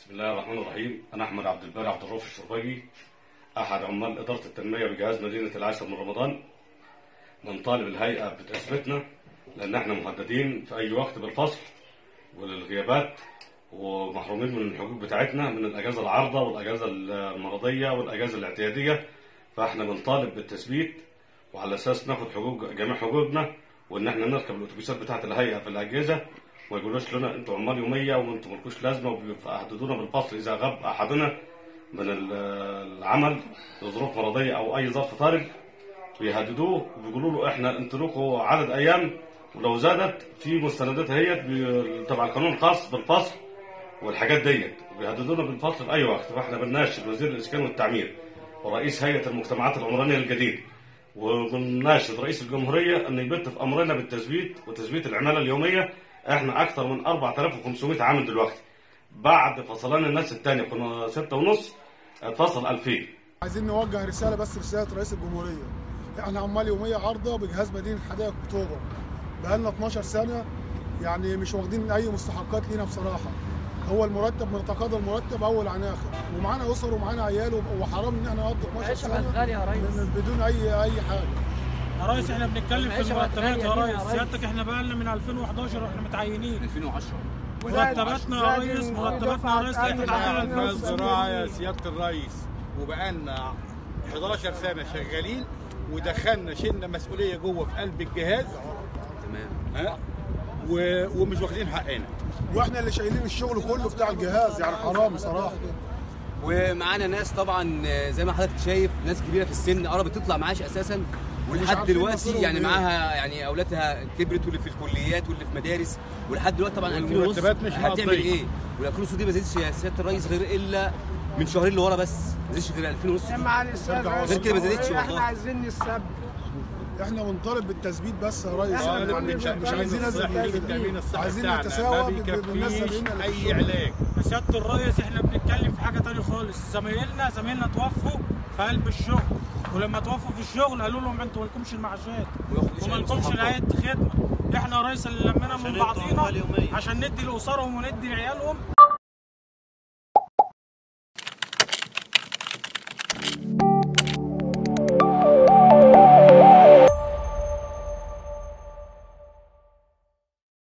بسم الله الرحمن الرحيم انا احمد عبد الباري عبد الرؤوف الشربجي احد عمال اداره التنميه بجهاز مدينه العاشر من رمضان بنطالب الهيئه بتثبيتنا لان احنا مهددين في اي وقت بالفصل وللغيابات ومحرومين من الحقوق بتاعتنا من الاجازه العارضه والاجازه المرضيه والاجازه الاعتياديه فاحنا بنطالب بالتثبيت وعلى اساس ناخد حقوق جميع حقوقنا وان احنا نركب الاتوبيسات بتاعت الهيئه في الاجهزه ما يقولوش لنا انتوا عمال يوميه وانتوا مالكوش لازمه وبيحددونا بالفصل اذا غاب احدنا من ال- العمل لظروف مرضيه او اي ظرف طارئ بيهددوه وبيقولوا له احنا انتوا لكم عدد ايام ولو زادت في مستندات هي تبع القانون الخاص بالفصل والحاجات ديت وبيهددونا بالفصل في اي وقت فاحنا بنناشد وزير الاسكان والتعمير ورئيس هيئه المجتمعات العمرانيه الجديد وبنناشد رئيس الجمهوريه ان يبت في امرنا بالتثبيت وتثبيت العماله اليوميه احنا اكثر من 4500 عامل دلوقتي بعد فصلان الناس الثانيه كنا 6 ونص اتفصل 2000 عايزين نوجه رساله بس رساله رئيس الجمهوريه احنا عمال يوميه عارضه بجهاز مدينه حدائق اكتوبر بقالنا 12 سنه يعني مش واخدين اي مستحقات لينا بصراحه هو المرتب بنتقاضى المرتب اول عن اخر ومعانا اسر ومعانا عيال وحرام ان احنا نقضي 12 سنه غالي يا ريس من- بدون اي اي حاجه يا ريس احنا بنتكلم في المعيشة بقت المرتبات يا غالية ريس جدا يا ريس. سيادتك احنا بقالنا من 2011 واحنا متعينين 2010 مرتباتنا يا ريس مرتباتنا يا ريس لا تتعامل احنا الزراعه يا سياده الرئيس وبقالنا 11 سنه شغالين ودخلنا شلنا مسؤوليه جوه في قلب الجهاز تمام ها و... ومش واخدين حقنا واحنا اللي شايلين الشغل كله بتاع الجهاز يعني حرام بصراحه ومعانا ناس طبعا آه، زي ما حضرتك شايف ناس كبيره في السن قربت تطلع معاش اساسا ولحد عارفين دلوقتي مصيرهم يعني إيه. معاها يعني اولادها كبرت واللي في الكليات واللي في مدارس ولحد دلوقتي طبعا 2000 ونص والمرتبات مش هتعمل مقضية. ايه؟ وال 2000 ونص دي ما زادتش يا سياده الرئيس غير الا من شهرين لورا بس ما زادتش غير 2000 ونص دي. معالي السيد غير كده ما زادتش احنا والله عايزين نثبت احنا بنطالب بالتثبيت بس يا ريس إحنا يعني بنطالب مش, مش بالتأمين عايزين الصحي نزل التامين الصحي عايزين بتاعنا نتساوى ما ب- ب- بالناس بيكفيش زمايلنا اللي في اي الشغل. علاج يا سياده الريس احنا بنتكلم في حاجه تانية خالص زمايلنا زمايلنا توفوا في قلب الشغل ولما توفوا في الشغل قالوا لهم انتوا مالكمش المعاشات وما لكمش نهايه خدمه احنا يا ريس اللي لمينا من بعضينا عشان ندي لاسرهم وندي لعيالهم